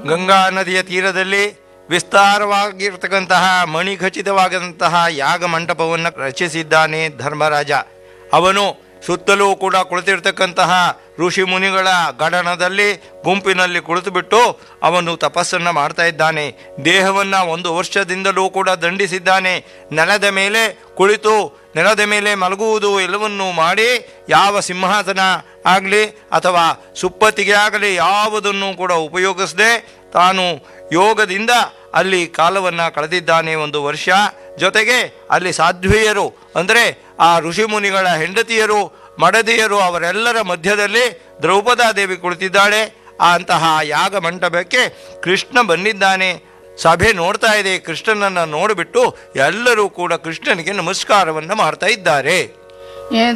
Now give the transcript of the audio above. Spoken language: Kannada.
ಗಂಗಾ ನದಿಯ ತೀರದಲ್ಲಿ ವಿಸ್ತಾರವಾಗಿರ್ತಕ್ಕಂತಹ ಮಣಿಖಚಿತವಾದಂತಹ ಯಾಗ ಮಂಟಪವನ್ನು ರಚಿಸಿದ್ದಾನೆ ಧರ್ಮರಾಜ ಅವನು ಸುತ್ತಲೂ ಕೂಡ ಕುಳಿತಿರ್ತಕ್ಕಂತಹ ಋಷಿ ಮುನಿಗಳ ಗಡನದಲ್ಲಿ ಗುಂಪಿನಲ್ಲಿ ಕುಳಿತುಬಿಟ್ಟು ಅವನು ತಪಸ್ಸನ್ನು ಮಾಡ್ತಾ ಇದ್ದಾನೆ ದೇಹವನ್ನು ಒಂದು ವರ್ಷದಿಂದಲೂ ಕೂಡ ದಂಡಿಸಿದ್ದಾನೆ ನೆಲದ ಮೇಲೆ ಕುಳಿತು ನೆಲದ ಮೇಲೆ ಮಲಗುವುದು ಎಲ್ಲವನ್ನೂ ಮಾಡಿ ಯಾವ ಸಿಂಹಾಸನ ಆಗಲಿ ಅಥವಾ ಸುಪ್ಪತ್ತಿಗೆ ಆಗಲಿ ಯಾವುದನ್ನು ಕೂಡ ಉಪಯೋಗಿಸದೆ ತಾನು ಯೋಗದಿಂದ ಅಲ್ಲಿ ಕಾಲವನ್ನು ಕಳೆದಿದ್ದಾನೆ ಒಂದು ವರ್ಷ ಜೊತೆಗೆ ಅಲ್ಲಿ ಸಾಧ್ವಿಯರು ಅಂದರೆ ಆ ಋಷಿಮುನಿಗಳ ಹೆಂಡತಿಯರು ಮಡದಿಯರು ಅವರೆಲ್ಲರ ಮಧ್ಯದಲ್ಲಿ ದ್ರೌಪದಾದೇವಿ ಕುಳಿತಿದ್ದಾಳೆ ಆ ಅಂತಹ ಯಾಗ ಮಂಟಪಕ್ಕೆ ಕೃಷ್ಣ ಬಂದಿದ್ದಾನೆ ಸಭೆ ನೋಡ್ತಾ ಇದೆ ಕೃಷ್ಣನನ್ನು ನೋಡಿಬಿಟ್ಟು ಎಲ್ಲರೂ ಕೂಡ ಕೃಷ್ಣನಿಗೆ ನಮಸ್ಕಾರವನ್ನು ಮಾಡ್ತಾ ಇದ್ದಾರೆ ಏ